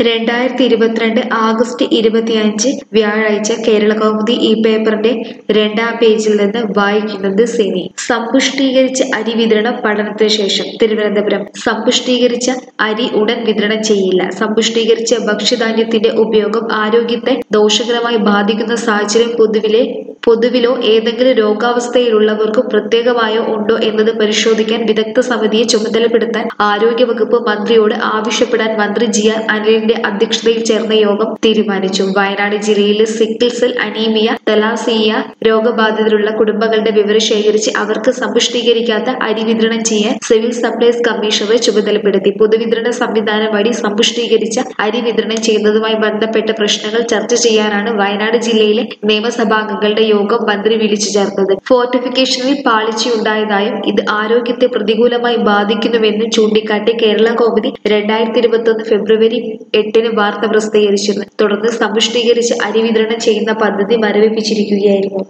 രണ്ടായിരത്തി ഇരുപത്തിരണ്ട് ആഗസ്റ്റ് ഇരുപത്തിയഞ്ച് വ്യാഴാഴ്ച കേരള കൗമുദി ഈ പേപ്പറിന്റെ രണ്ടാം പേജിൽ നിന്ന് വായിക്കുന്നത് സിനി സമ്പുഷ്ടീകരിച്ച അരി വിതരണം പഠനത്തിന് ശേഷം തിരുവനന്തപുരം സമ്പുഷ്ടീകരിച്ച അരി ഉടൻ വിതരണം ചെയ്യില്ല സമ്പുഷ്ടീകരിച്ച ഭക്ഷ്യധാന്യത്തിന്റെ ഉപയോഗം ആരോഗ്യത്തെ ദോഷകരമായി ബാധിക്കുന്ന സാഹചര്യം പൊതുവിലെ പൊതുവിലോ ഏതെങ്കിലും രോഗാവസ്ഥയിലുള്ളവർക്കോ പ്രത്യേകമായോ ഉണ്ടോ എന്നത് പരിശോധിക്കാൻ വിദഗ്ധ സമിതിയെ ചുമതലപ്പെടുത്താൻ ആരോഗ്യവകുപ്പ് മന്ത്രിയോട് ആവശ്യപ്പെടാൻ മന്ത്രി ജി ആർ അനിലിന്റെ അധ്യക്ഷതയിൽ ചേർന്ന യോഗം തീരുമാനിച്ചു വയനാട് ജില്ലയിലെ സിക്കിൾ സെൽ അനീമിയ തലാസിയ രോഗബാധിതരുള്ള കുടുംബങ്ങളുടെ വിവരം ശേഖരിച്ച് അവർക്ക് സമ്പുഷ്ടീകരിക്കാത്ത അരി വിതരണം ചെയ്യാൻ സിവിൽ സപ്ലൈസ് കമ്മീഷണറെ ചുമതലപ്പെടുത്തി പൊതുവിതരണ സംവിധാനം വഴി സമ്പുഷ്ടീകരിച്ച അരി വിതരണം ചെയ്യുന്നതുമായി ബന്ധപ്പെട്ട പ്രശ്നങ്ങൾ ചർച്ച ചെയ്യാനാണ് വയനാട് ജില്ലയിലെ നിയമസഭാംഗങ്ങളുടെ യോഗം മന്ത്രി വിളിച്ചു ചേർത്തത് ഫോർട്ടിഫിക്കേഷനിൽ പാളിച്ചയുണ്ടായതായും ഇത് ആരോഗ്യത്തെ പ്രതികൂലമായി ബാധിക്കുന്നുവെന്നും ചൂണ്ടിക്കാട്ടി കേരള കോടതി രണ്ടായിരത്തി ഇരുപത്തി ഒന്ന് ഫെബ്രുവരി എട്ടിന് വാർത്ത പ്രസിദ്ധീകരിച്ചിരുന്നു തുടർന്ന് സമ്പുഷ്ടീകരിച്ച് അരി വിതരണം ചെയ്യുന്ന പദ്ധതി മരവിപ്പിച്ചിരിക്കുകയായിരുന്നു